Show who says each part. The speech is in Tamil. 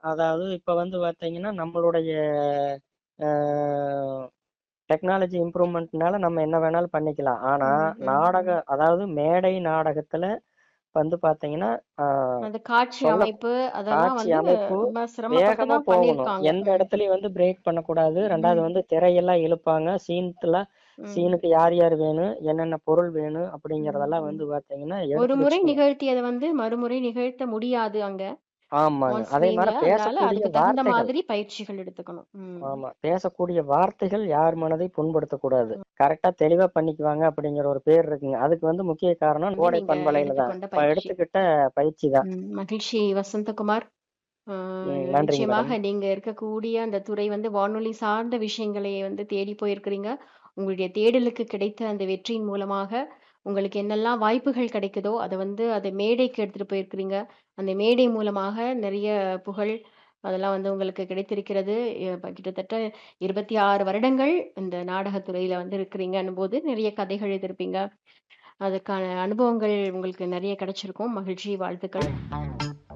Speaker 1: அதாவது இப்ப வந்து பாத்தீங்கன்னா நம்மளுடைய டெக்னாலஜி இம்ப்ரூவ்மெண்ட்னால நம்ம என்ன வேணாலும் பண்ணிக்கலாம் ஆனா
Speaker 2: ம், ம்,
Speaker 1: நாடக
Speaker 2: ம்.
Speaker 1: அதாவது மேடை நாடகத்துல வந்து பாத்தீங்கன்னா ஆஹ்
Speaker 2: அந்த காட்சி
Speaker 1: சொல்ல
Speaker 2: அமைப்பு அதெல்லாம்
Speaker 1: காட்சி
Speaker 2: வந்து
Speaker 1: அமைப்பு
Speaker 2: ரொம்ப சிரமப்பட்டு
Speaker 1: வேகமா
Speaker 2: தான்
Speaker 1: போகணும்
Speaker 2: பண்ணியிருக்காங்க
Speaker 1: எந்த
Speaker 2: ம்
Speaker 1: இடத்துலயும் வந்து பிரேக் பண்ணக்கூடாது ரெண்டாவது
Speaker 2: ம்
Speaker 1: வந்து திரையெல்லாம் இழுப்பாங்க சீன்ல
Speaker 2: ம்
Speaker 1: சீனுக்கு யார் யார் வேணும் என்னென்ன பொருள் வேணும்
Speaker 2: ம்
Speaker 1: அப்படிங்கறதெல்லாம்
Speaker 2: ம்
Speaker 1: வந்து பாத்தீங்கன்னா
Speaker 2: ஒரு
Speaker 1: எடுத்து
Speaker 2: முறை
Speaker 1: வச்சுக்கணும்
Speaker 2: நிகழ்த்தியதை வந்து மறுமுறை நிகழ்த்த முடியாது அங்க
Speaker 1: ஆமாங்க
Speaker 2: ஆன்
Speaker 1: அதே
Speaker 2: ஸ்கிரீன்ல
Speaker 1: மாதிரி
Speaker 2: அதனால
Speaker 1: பேசக்கூடிய
Speaker 2: அதுக்கு தகுந்த
Speaker 1: வார்த்தைகள்
Speaker 2: மாதிரி பயிற்சிகள் எடுத்துக்கணும் ம்
Speaker 1: ஆமா பேசக்கூடிய வார்த்தைகள் யார் மனதை புண்படுத்தக்கூடாது கரெக்டா தெளிவா பண்ணிக்குவாங்க அப்படிங்கிற ஒரு பேர் இருக்குங்க அதுக்கு வந்து முக்கிய காரணம்
Speaker 2: வந்து
Speaker 1: கோடை
Speaker 2: நீங்க
Speaker 1: பண்பலையில தான்
Speaker 2: எடுத்துக்கொண்ட
Speaker 1: இப்ப
Speaker 2: பயிற்சி
Speaker 1: எடுத்துக்கிட்ட பயிற்சி தான்
Speaker 2: ம், மகிழ்ச்சி வசந்தகுமார் ஆஹ்
Speaker 1: ம், நன்றிங்க மேடம்
Speaker 2: நிச்சயமாக நீங்க இருக்கக்கூடிய அந்த துறை வந்து வானொலி சார்ந்த விஷயங்களை வந்து தேடி போயிருக்கிறீங்க உங்களுடைய தேடலுக்கு கிடைத்த அந்த வெற்றியின் மூலமாக உங்களுக்கு என்னெல்லாம் வாய்ப்புகள் கிடைக்குதோ அதை வந்து அதை மேடைக்கு எடுத்துட்டு போயிருக்கிறீங்க அந்த மேடை மூலமாக நிறைய புகழ் அதெல்லாம் வந்து உங்களுக்கு கிடைத்திருக்கிறது இப்ப கிட்டத்தட்ட இருபத்தி ஆறு வருடங்கள் இந்த நாடகத்துறையில வந்து இருக்கிறீங்கன்னும் போது நிறைய கதைகள் எழுதியிருப்பீங்க அதுக்கான அனுபவங்கள் உங்களுக்கு நிறைய கிடைச்சிருக்கும் மகிழ்ச்சி வாழ்த்துக்கள்